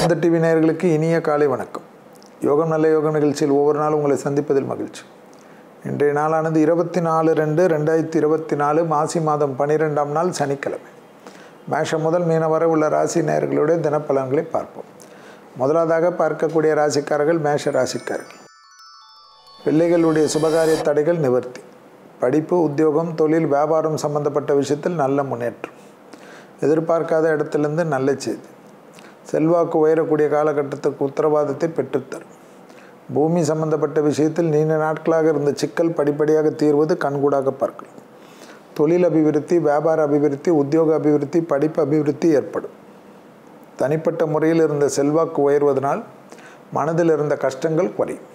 வேந்த TV நேயர்களுக்கு இனிய காலை வணக்கம் யோகம் நல்ல யோகம் நிகழ்ச்சியில் ஒவ்வொரு நாளும் உங்களை சந்திப்பதில் மகிழ்ச்சி இன்றைய நாளானது இருபத்தி நாலு ரெண்டு ரெண்டாயிரத்தி இருபத்தி நாலு மாசி மாதம் பன்னிரெண்டாம் நாள் சனிக்கிழமை மேஷம் முதல் மீன வரை உள்ள ராசி நேயர்களுடைய தினப்பலன்களை பார்ப்போம் முதலாவதாக பார்க்கக்கூடிய ராசிக்காரர்கள் மேஷ ராசிக்காரர்கள் பிள்ளைகளுடைய சுபகாரிய தடைகள் நிவர்த்தி படிப்பு உத்தியோகம் தொழில் வியாபாரம் சம்பந்தப்பட்ட விஷயத்தில் நல்ல முன்னேற்றம் எதிர்பார்க்காத இடத்திலிருந்து நல்ல செய்தி செல்வாக்கு உயரக்கூடிய காலகட்டத்துக்கு உத்தரவாதத்தை பெற்றுத்தரும் பூமி சம்பந்தப்பட்ட விஷயத்தில் நீண்ட நாட்களாக இருந்த சிக்கல் படிப்படியாக தீர்வது கண்கூடாக பார்க்கலாம் தொழில் அபிவிருத்தி வியாபார அபிவிருத்தி உத்தியோக அபிவிருத்தி படிப்பு அபிவிருத்தி ஏற்படும் தனிப்பட்ட முறையில் இருந்த செல்வாக்கு உயர்வதனால் மனதில் இருந்த கஷ்டங்கள் குறையும்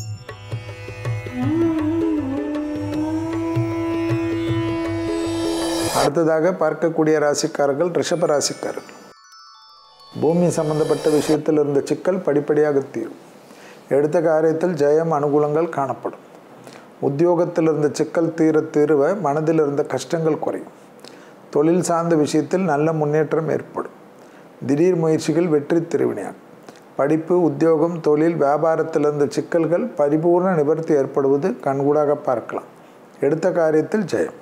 அடுத்ததாக பார்க்கக்கூடிய ராசிக்காரர்கள் ரிஷப ராசிக்காரர்கள் பூமி சம்பந்தப்பட்ட விஷயத்தில் இருந்த சிக்கல் படிப்படியாக தீரும் எடுத்த காரியத்தில் ஜெயம் அனுகூலங்கள் காணப்படும் உத்தியோகத்தில் இருந்த சிக்கல் தீர தீருவ மனதில் இருந்த கஷ்டங்கள் குறையும் தொழில் சார்ந்த விஷயத்தில் நல்ல முன்னேற்றம் ஏற்படும் திடீர் முயற்சிகள் வெற்றி திருவினையாகும் படிப்பு உத்தியோகம் தொழில் வியாபாரத்தில் இருந்த சிக்கல்கள் பரிபூர்ண நிவர்த்தி ஏற்படுவது கண்கூடாக பார்க்கலாம் எடுத்த காரியத்தில் ஜெயம்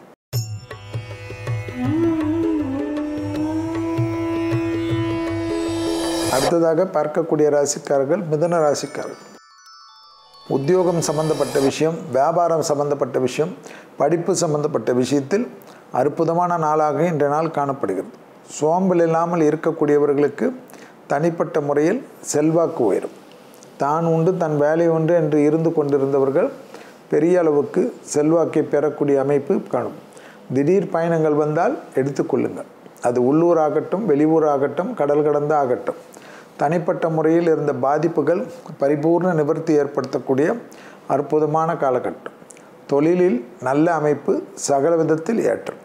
அடுத்ததாக பார்க்கக்கூடிய ராசிக்காரர்கள் மிதன ராசிக்காரர்கள் உத்தியோகம் சம்பந்தப்பட்ட விஷயம் வியாபாரம் சம்பந்தப்பட்ட விஷயம் படிப்பு சம்பந்தப்பட்ட விஷயத்தில் அற்புதமான நாளாக இன்றைய நாள் காணப்படுகிறது சோம்பல் இல்லாமல் இருக்கக்கூடியவர்களுக்கு தனிப்பட்ட முறையில் செல்வாக்கு உயரும் தான் உண்டு தன் வேலை உண்டு என்று இருந்து கொண்டிருந்தவர்கள் பெரிய அளவுக்கு செல்வாக்கை பெறக்கூடிய அமைப்பு காணும் திடீர் பயணங்கள் வந்தால் எடுத்துக்கொள்ளுங்கள் அது உள்ளூர் ஆகட்டும் வெளியூர் ஆகட்டும் கடல் கடந்த ஆகட்டும் தனிப்பட்ட முறையில் இருந்த பாதிப்புகள் பரிபூர்ண நிவர்த்தி ஏற்படுத்தக்கூடிய அற்புதமான காலகட்டம் தொழிலில் நல்ல அமைப்பு சகல விதத்தில் ஏற்றம்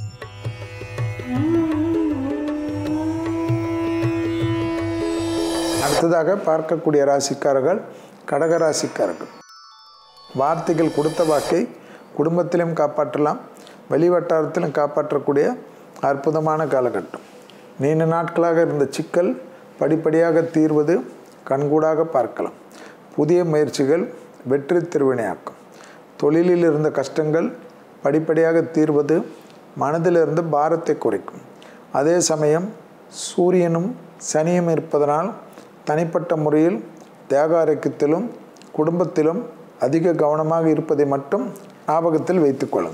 அடுத்ததாக பார்க்கக்கூடிய ராசிக்காரர்கள் கடக ராசிக்காரர்கள் வார்த்தைகள் கொடுத்த வாக்கை குடும்பத்திலும் காப்பாற்றலாம் வெளிவட்டாரத்திலும் காப்பாற்றக்கூடிய அற்புதமான காலகட்டம் நீண்ட நாட்களாக இருந்த சிக்கல் படிப்படியாக தீர்வது கண்கூடாக பார்க்கலாம் புதிய முயற்சிகள் வெற்றி திருவினையாக்கும் தொழிலில் இருந்த கஷ்டங்கள் படிப்படியாக தீர்வது மனதில் இருந்த பாரத்தை குறைக்கும் அதே சமயம் சூரியனும் சனியும் இருப்பதனால் தனிப்பட்ட முறையில் தேக ஆரோக்கியத்திலும் குடும்பத்திலும் அதிக கவனமாக இருப்பதை மட்டும் ஞாபகத்தில் வைத்துக்கொள்ளும்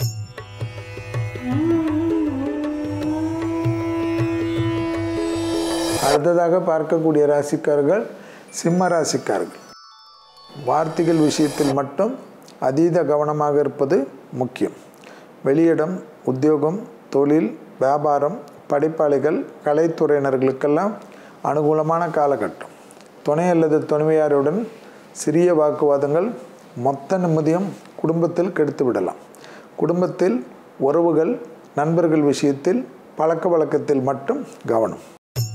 அடுத்ததாக பார்க்கக்கூடிய ராசிக்காரர்கள் சிம்ம ராசிக்காரர்கள் வார்த்தைகள் விஷயத்தில் மட்டும் அதீத கவனமாக இருப்பது முக்கியம் வெளியிடம் உத்தியோகம் தொழில் வியாபாரம் படைப்பாளிகள் கலைத்துறையினர்களுக்கெல்லாம் அனுகூலமான காலகட்டம் துணை அல்லது துணைவியாருடன் சிறிய வாக்குவாதங்கள் மொத்த நிம்மதியும் குடும்பத்தில் கெடுத்து விடலாம் குடும்பத்தில் உறவுகள் நண்பர்கள் விஷயத்தில் பழக்க வழக்கத்தில் மட்டும் கவனம்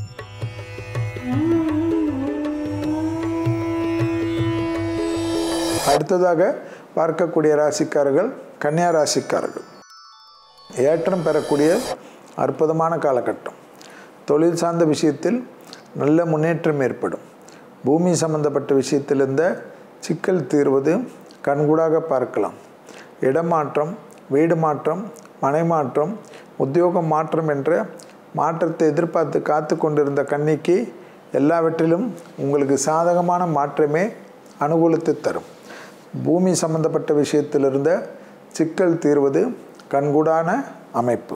அடுத்ததாக பார்க்கக்கூடிய ராசிக்காரர்கள் கன்னியா ராசிக்காரர்கள் ஏற்றம் பெறக்கூடிய அற்புதமான காலகட்டம் தொழில் சார்ந்த விஷயத்தில் நல்ல முன்னேற்றம் ஏற்படும் பூமி சம்பந்தப்பட்ட விஷயத்தில் இருந்த சிக்கல் தீர்வது கண்கூடாக பார்க்கலாம் இடமாற்றம் வீடு மாற்றம் மனை மாற்றம் உத்தியோகம் மாற்றம் என்ற மாற்றத்தை எதிர்பார்த்து காத்து கொண்டிருந்த கன்னிக்கு எல்லாவற்றிலும் உங்களுக்கு சாதகமான மாற்றமே அனுகூலத்தை தரும் பூமி சம்பந்தப்பட்ட விஷயத்தில் இருந்த சிக்கல் தீர்வது கண்கூடான அமைப்பு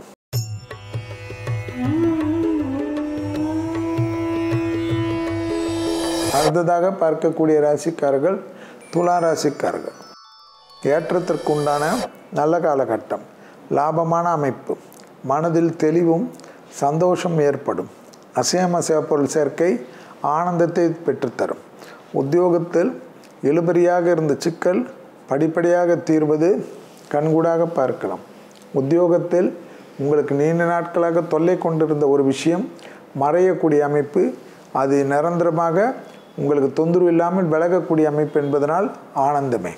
அடுத்ததாக பார்க்கக்கூடிய ராசிக்காரர்கள் துலா ராசிக்காரர்கள் ஏற்றத்திற்குண்டான நல்ல காலகட்டம் லாபமான அமைப்பு மனதில் தெளிவும் சந்தோஷம் ஏற்படும் அசையமசைய பொருள் சேர்க்கை ஆனந்தத்தை பெற்றுத்தரும் உத்தியோகத்தில் இழுபறியாக இருந்த சிக்கல் படிப்படியாக தீர்வது கண்கூடாக பார்க்கலாம் உத்தியோகத்தில் உங்களுக்கு நீண்ட நாட்களாக தொல்லை கொண்டிருந்த ஒரு விஷயம் மறையக்கூடிய அமைப்பு அது நிரந்தரமாக உங்களுக்கு தொந்தரவு இல்லாமல் விலகக்கூடிய அமைப்பு என்பதனால் ஆனந்தமே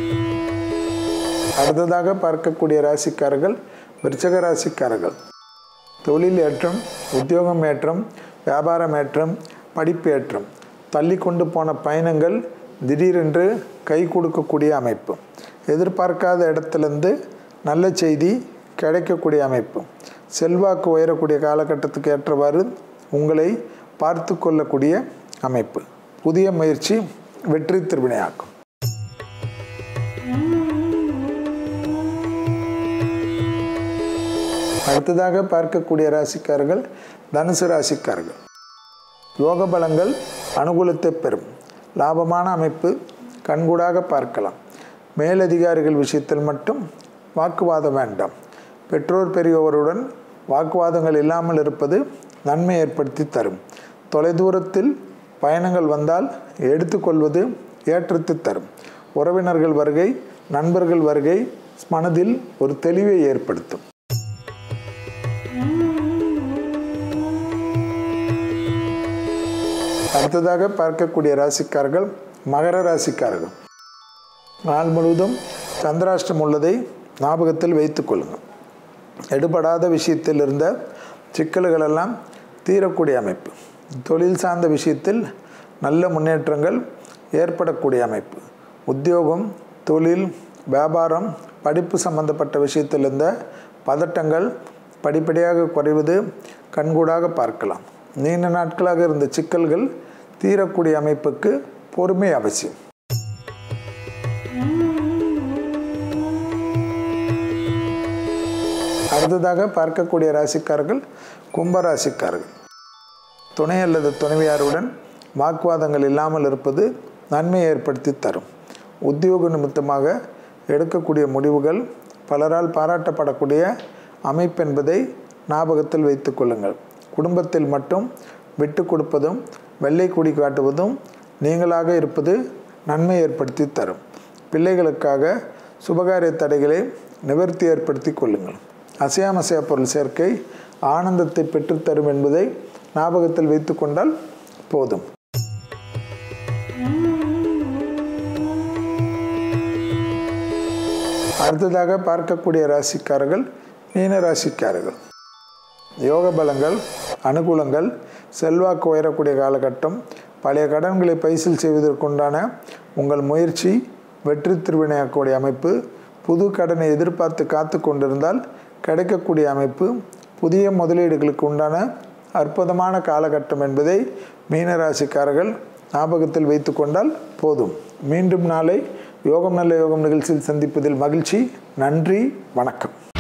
அடுத்ததாக பார்க்கக்கூடிய ராசிக்காரர்கள் விருச்சக ராசிக்காரர்கள் தொழில் ஏற்றம் உத்தியோகம் ஏற்றம் வியாபாரம் ஏற்றம் படிப்பு ஏற்றம் தள்ளி கொண்டு போன பயணங்கள் திடீரென்று கை கொடுக்கக்கூடிய அமைப்பு எதிர்பார்க்காத இடத்துலேருந்து நல்ல செய்தி கிடைக்கக்கூடிய அமைப்பு செல்வாக்கு உயரக்கூடிய காலகட்டத்துக்கு ஏற்றவாறு உங்களை பார்த்து கொள்ளக்கூடிய அமைப்பு புதிய முயற்சி வெற்றி திருவினையாக்கும் அடுத்ததாக பார்க்கக்கூடிய ராசிக்காரர்கள் தனுசு ராசிக்காரர்கள் யோக பலங்கள் அனுகூலத்தை பெறும் லாபமான அமைப்பு கண்கூடாக பார்க்கலாம் மேலதிகாரிகள் விஷயத்தில் மட்டும் வாக்குவாதம் வேண்டாம் பெற்றோர் பெரியவருடன் வாக்குவாதங்கள் இல்லாமல் இருப்பது நன்மை ஏற்படுத்தி தரும் தொலைதூரத்தில் பயணங்கள் வந்தால் எடுத்துக்கொள்வது ஏற்றத்தை தரும் உறவினர்கள் வருகை நண்பர்கள் வருகை மனதில் ஒரு தெளிவை ஏற்படுத்தும் அடுத்ததாக பார்க்கக்கூடிய ராசிக்காரர்கள் மகர ராசிக்காரர்கள் நாள் முழுவதும் சந்திராஷ்டம் உள்ளதை ஞாபகத்தில் வைத்துக் கொள்ளுங்கள் எடுபடாத விஷயத்தில் இருந்த சிக்கல்கள் எல்லாம் தீரக்கூடிய அமைப்பு தொழில் சார்ந்த விஷயத்தில் நல்ல முன்னேற்றங்கள் ஏற்படக்கூடிய அமைப்பு உத்தியோகம் தொழில் வியாபாரம் படிப்பு சம்பந்தப்பட்ட விஷயத்தில் இருந்த பதட்டங்கள் படிப்படியாக குறைவது கண்கூடாக பார்க்கலாம் நீண்ட நாட்களாக இருந்த சிக்கல்கள் தீரக்கூடிய அமைப்புக்கு பொறுமை அவசியம் அடுத்ததாக பார்க்கக்கூடிய ராசிக்காரர்கள் கும்ப ராசிக்காரர்கள் துணை அல்லது துணைவியாருடன் வாக்குவாதங்கள் இல்லாமல் இருப்பது நன்மையை ஏற்படுத்தி தரும் உத்தியோக நிமித்தமாக எடுக்கக்கூடிய முடிவுகள் பலரால் பாராட்டப்படக்கூடிய அமைப்பு என்பதை ஞாபகத்தில் வைத்துக் கொள்ளுங்கள் குடும்பத்தில் மட்டும் விட்டு கொடுப்பதும் வெள்ளை கொடி காட்டுவதும் நீங்களாக இருப்பது நன்மை ஏற்படுத்தி தரும் பிள்ளைகளுக்காக சுபகாரிய தடைகளை நிவர்த்தி ஏற்படுத்தி கொள்ளுங்கள் அசையாமசையா பொருள் சேர்க்கை ஆனந்தத்தை பெற்றுத்தரும் என்பதை ஞாபகத்தில் வைத்து கொண்டால் போதும் அடுத்ததாக பார்க்கக்கூடிய ராசிக்காரர்கள் மீன ராசிக்காரர்கள் யோக பலங்கள் அனுகூலங்கள் செல்வாக்கு உயரக்கூடிய காலகட்டம் பழைய கடன்களை பைசல் செய்வதற்குண்டான உங்கள் முயற்சி வெற்றி திருவினையாக்கக்கூடிய அமைப்பு புது கடனை எதிர்பார்த்து காத்து கொண்டிருந்தால் கிடைக்கக்கூடிய அமைப்பு புதிய முதலீடுகளுக்கு உண்டான அற்புதமான காலகட்டம் என்பதை மீனராசிக்காரர்கள் ஞாபகத்தில் வைத்து கொண்டால் போதும் மீண்டும் நாளை யோகம் நல்ல யோகம் நிகழ்ச்சியில் சந்திப்பதில் மகிழ்ச்சி நன்றி வணக்கம்